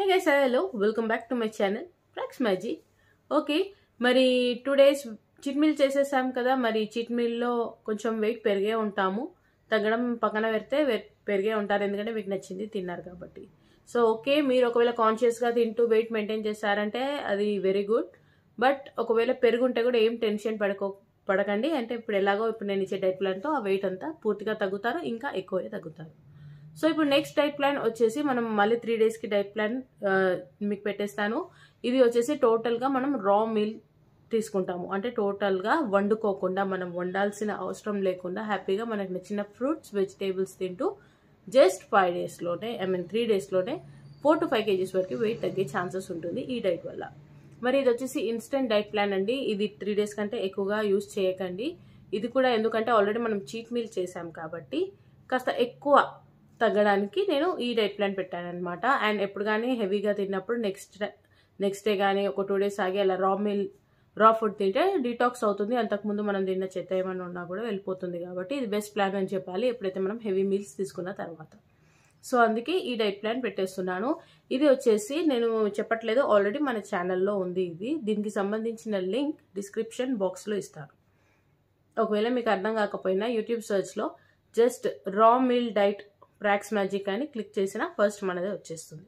hey guys hello welcome back to my channel ఫ్రాక్స్ magic okay మరి two days cheat meal చేసేసాం కదా మరి చిట్ మీల్లో కొంచెం వెయిట్ పెరిగే ఉంటాము తగ్గడం పక్కన పెడితే వె- పెరిగే ఉంటారు ఎందుకంటే మీకు నచ్చింది తిన్నారు కాబట్టి సో ఓకే మీరు ఒకవేళ కాన్షియస్గా తింటూ వెయిట్ మెయింటైన్ చేశారంటే అది వెరీ గుడ్ బట్ ఒకవేళ పెరుగుంటే కూడా ఏం టెన్షన్ పడుకో పడకండి అంటే ఇప్పుడు ఎలాగో ఇప్పుడు నేను ఇచ్చే డైట్ ప్లాన్తో ఆ వెయిట్ అంతా పూర్తిగా తగ్గుతారు ఇంకా ఎక్కువే తగ్గుతారు సో ఇప్పుడు నెక్స్ట్ డైట్ ప్లాన్ వచ్చేసి మనం మళ్ళీ త్రీ డేస్కి డైట్ ప్లాన్ ఆ, మీకు పెట్టేస్తాను ఇది వచ్చేసి టోటల్గా మనం రా మీల్ తీసుకుంటాము అంటే టోటల్గా వండుకోకుండా మనం వండాల్సిన అవసరం లేకుండా హ్యాపీగా మనకు నచ్చిన ఫ్రూట్స్ వెజిటేబుల్స్ తింటూ జస్ట్ ఫైవ్ డేస్లోనే ఐ మీన్ త్రీ డేస్లోనే ఫోర్ టు ఫైవ్ కేజీస్ వరకు వెయిట్ తగ్గే ఛాన్సెస్ ఉంటుంది ఈ డైట్ వల్ల మరి ఇది వచ్చేసి ఇన్స్టెంట్ డైట్ ప్లాన్ అండి ఇది త్రీ డేస్ కంటే ఎక్కువగా యూస్ చేయకండి ఇది కూడా ఎందుకంటే ఆల్రెడీ మనం చీట్ మీల్ చేసాం కాబట్టి కాస్త ఎక్కువ తగ్గడానికి నేను ఈ డైట్ ప్లాన్ పెట్టాను అనమాట అండ్ ఎప్పుడు కానీ హెవీగా తిన్నప్పుడు నెక్స్ట్ నెక్స్ట్ డే కానీ ఒక టూ డేస్ ఆగి అలా రా మీల్ రా ఫుడ్ తింటే డీటాక్స్ అవుతుంది అంతకుముందు మనం తిన్న చెత్త ఏమైనా ఉన్నా కూడా వెళ్ళిపోతుంది కాబట్టి ఇది బెస్ట్ ప్లాన్ అని చెప్పాలి ఎప్పుడైతే మనం హెవీ మీల్స్ తీసుకున్న తర్వాత సో అందుకే ఈ డైట్ ప్లాన్ పెట్టేస్తున్నాను ఇది వచ్చేసి నేను చెప్పట్లేదు ఆల్రెడీ మన ఛానల్లో ఉంది ఇది దీనికి సంబంధించిన లింక్ డిస్క్రిప్షన్ బాక్స్లో ఇస్తాను ఒకవేళ మీకు అర్థం కాకపోయినా యూట్యూబ్ సర్చ్లో జస్ట్ రా మీల్ డైట్ ప్రాక్స్ మ్యాజిక్ అని క్లిక్ చేసిన ఫస్ట్ మనదే వచ్చేస్తుంది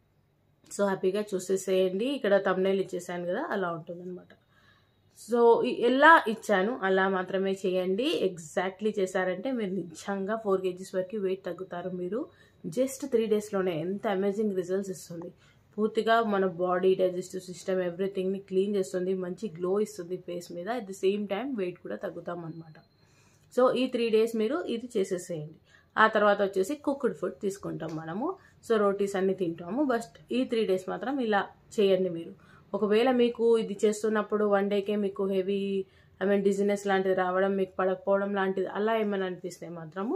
సో హ్యాపీగా చూసేసేయండి ఇక్కడ తమ్నేల్ ఇచ్చేసాను కదా అలా ఉంటుందన్నమాట సో ఈ- ఎలా ఇచ్చాను అలా మాత్రమే చేయండి ఎగ్జాక్ట్లీ చేశారంటే మీరు నిజంగా ఫోర్ కేజీస్ వరకు వెయిట్ తగ్గుతారు మీరు జస్ట్ త్రీ డేస్లోనే ఎంత అమేజింగ్ రిజల్ట్స్ ఇస్తుంది పూర్తిగా మన బాడీ డైజెస్టివ్ సిస్టమ్ ఎవ్రీథింగ్ని క్లీన్ చేస్తుంది మంచి గ్లో ఇస్తుంది ఫేస్ మీద at the same time weight కూడా తగ్గుతాం అనమాట సో ఈ త్రీ డేస్ మీరు ఇది చేసేసేయండి ఆ తర్వాత వచ్చేసి కుక్డ్ ఫుడ్ తీసుకుంటాం మనము సో రోటీస్ అన్ని తింటాము బట్ ఈ త్రీ డేస్ మాత్రం ఇలా చేయండి మీరు ఒకవేళ మీకు ఇది చేస్తున్నప్పుడు వన్ డేకే మీకు హెవీ ఐ మీన్ డిజినెస్ లాంటిది రావడం మీకు పడకపోవడం లాంటిది అలా ఏమైనా అనిపిస్తే మాత్రము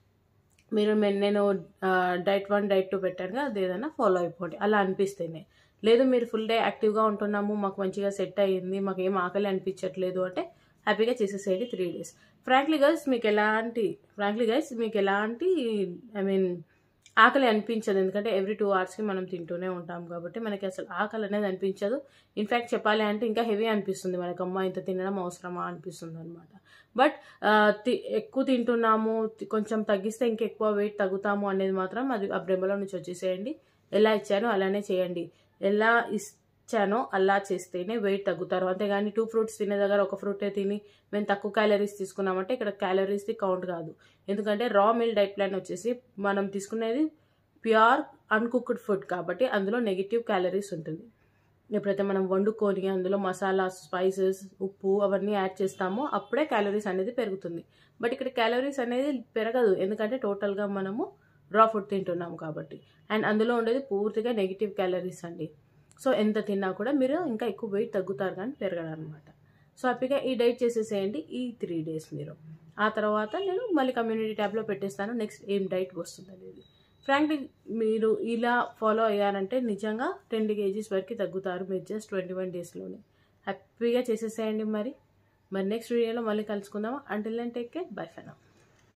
మీరు మె- నేను డైట్ వన్ డైట్ టూ పెట్టాను కదా అది ఏదైనా ఫాలో అయిపోండి అలా అనిపిస్తేనే లేదు మీరు ఫుల్ డే యాక్టివ్గా ఉంటున్నాము మాకు మంచిగా సెట్ అయ్యింది మాకు ఏం ఆకలి అనిపించట్లేదు అంటే హ్యాపీగా చేసేసేయండి త్రీ డేస్ ఫ్రాంక్లీ గైస్ మీకు ఎలాంటి ఫ్రాంక్లీ గైస్ మీకు ఎలాంటి ఐ మీన్ ఆకలి అనిపించదు ఎందుకంటే ఎవ్రీ టూ అవర్స్కి మనం తింటూనే ఉంటాం కాబట్టి మనకి అసలు ఆకలి అనేది అనిపించదు ఇన్ఫ్యాక్ట్ చెప్పాలి అంటే ఇంకా హెవీ అనిపిస్తుంది మనకి అమ్మ ఇంత తినడం అవసరమా అనిపిస్తుంది అనమాట బట్ ఎక్కువ తింటున్నాము తి- కొంచెం తగ్గిస్తే ఇంకెక్కువ వెయిట్ తగ్గుతాము అనేది మాత్రం అది ఆ బ్రహ్మలో నుంచి వచ్చేసేయండి ఎలా ఇచ్చానో అలానే చేయండి ఎలా ఇచ్చానో అలా చేస్తేనే వెయిట్ తగ్గుతారు అంతేగాని టూ ఫ్రూట్స్ తినే దగ్గర ఒక ఫ్రూటే తిని మేము తక్కువ క్యాలరీస్ తీసుకున్నామంటే ఇక్కడ క్యాలరీస్ది కౌంట్ కాదు ఎందుకంటే రా మిల్ డైట్ ప్లాన్ వచ్చేసి మనం తీసుకునేది ప్యూర్ అన్కుక్డ్ ఫుడ్ కాబట్టి అందులో నెగిటివ్ క్యాలరీస్ ఉంటుంది ఎప్పుడైతే మనం వండుకొని అందులో మసాలా స్పైసెస్ ఉప్పు అవన్నీ యాడ్ చేస్తామో అప్పుడే క్యాలరీస్ అనేది పెరుగుతుంది బట్ ఇక్కడ క్యాలరీస్ అనేది పెరగదు ఎందుకంటే టోటల్గా మనము రా ఫుడ్ తింటున్నాం కాబట్టి అండ్ అందులో ఉండేది పూర్తిగా నెగిటివ్ క్యాలరీస్ అండి సో ఎంత తిన్నా కూడా మీరు ఇంకా ఎక్కువ వెయిట్ తగ్గుతారు కానీ పెరగడం అనమాట సో హ్యాపీగా ఈ డైట్ చేసేసేయండి ఈ త్రీ డేస్ మీరు ఆ తర్వాత నేను మళ్ళీ కమ్యూనిటీ ట్యాబ్లో పెట్టేస్తాను నెక్స్ట్ ఏం డైట్ వస్తుంది అనేది ఫ్రాంక్లీ మీరు ఇలా ఫాలో అయ్యారంటే నిజంగా టెన్ కేజీస్ వరకు తగ్గుతారు మీరు జస్ట్ ట్వంటీ వన్ డేస్లోనే హ్యాపీగా చేసేసేయండి మరి మరి నెక్స్ట్ వీడియోలో మళ్ళీ కలుసుకుందామా అంటిల్ నేను టేక్ కేర్ బై ఫెనా